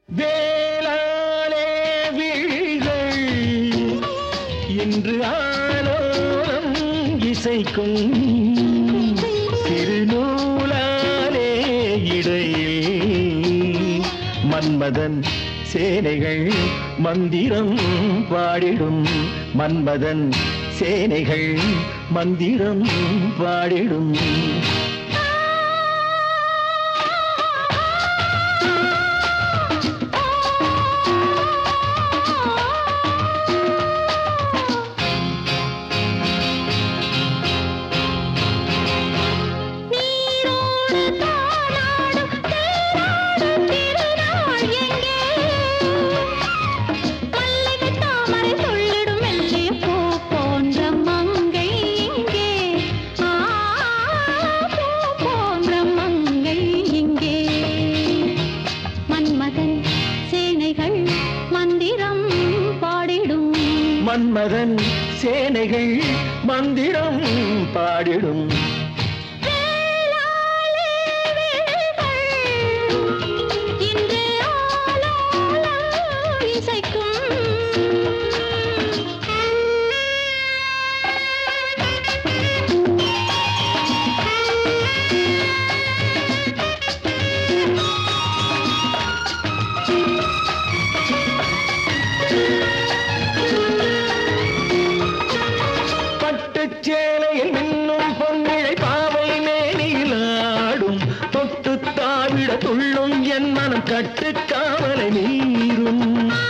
வேளாலே விழிகள் இன்று ஆலோலம் இசைக்கும் திருநூலாலே இடையில் மன்மதன் சேனைகள் மந்திரம் பாடிடும் மன்மதன் சேனைகள் மந்திரம் பாடிடும் நீரோடு தானாடும் தேனாடும் திருநாள் எங்கே? மல்லிகை தாமரை சொல்லிடும் மெல்லிய பூ போன்ற மங்கை இங்கே. ஆ, பூ போன்ற மங்கை இங்கே. மன்மதன் சேனைகள் மந்திரம் பாடிடும் மன்மதன் சேனைகள் மந்திரம் பாடிடும் வேளாளே வேள்கள் இன்று ஆலோலம் இசைக்கும் பட்டுச் சேலையில் மின்னும் பொன்னிழை பாவை மேனிலாடும் தொட்டு தாவிட துள்ளும் என் மனம் கட்டுக்காமலை நீரும்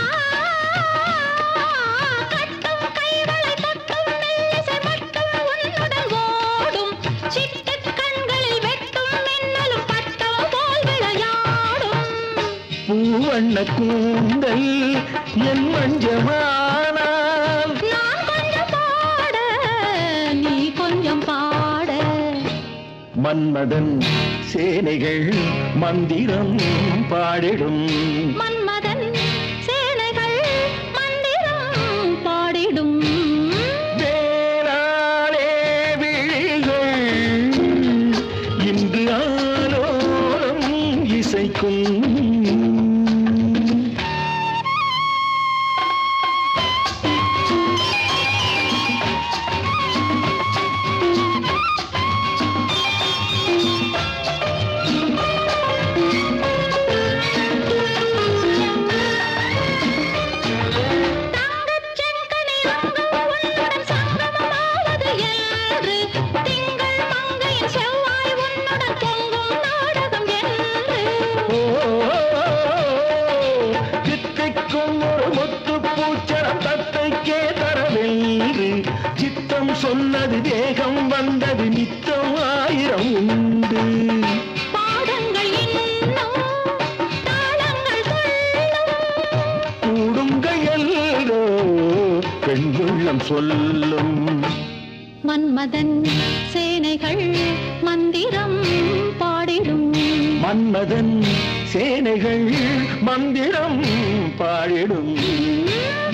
கட்டும் கைகளை தொட்டும் மெல்லிசை மட்டும் உன்னுடன் ஓடும் சிட்டுக் கண்களில் வெட்டும் மின்னலும் பட்டம் போல் விளையாடும் பூவண்ண கூந்தல் என் மஞ்சமானால் நான் கொஞ்சம் பாட நீ கொஞ்சம் பாட மன்மதன் சேனைகள் மந்திரம் பாடிடும் மன்மதன் சேனைகள் மந்திரம் பாடிடும் வேளாளே விழிகள் இன்று ஆலோலம் இசைக்கும் தங்கச் செங்கனி அங்கம் உன்னுடன் சங்கமமாவது என்று திங்கள் மங்கையின் செவ்வாய் உன்னுடன் பொங்கும் நாடகம் என்று ஓ, சித்திக்கும் ஒரு முத்து பூச்சரம் தத்தைக்கே தரவென்று சித்தம் சொன்னது தேகம் வந்தது நித்தம் ஆயிரம் உண்டு பாடங்கள் இன்னும் தாளங்கள் சொல்லும் கூடுங்கையல்லோ பெண்குள்ளம் சொல்லும் மன்மதன் சேனைகள் மந்திரம் பாடிடும் மன்மதன் சேனைகள் மந்திரம் பாடிடும் உம்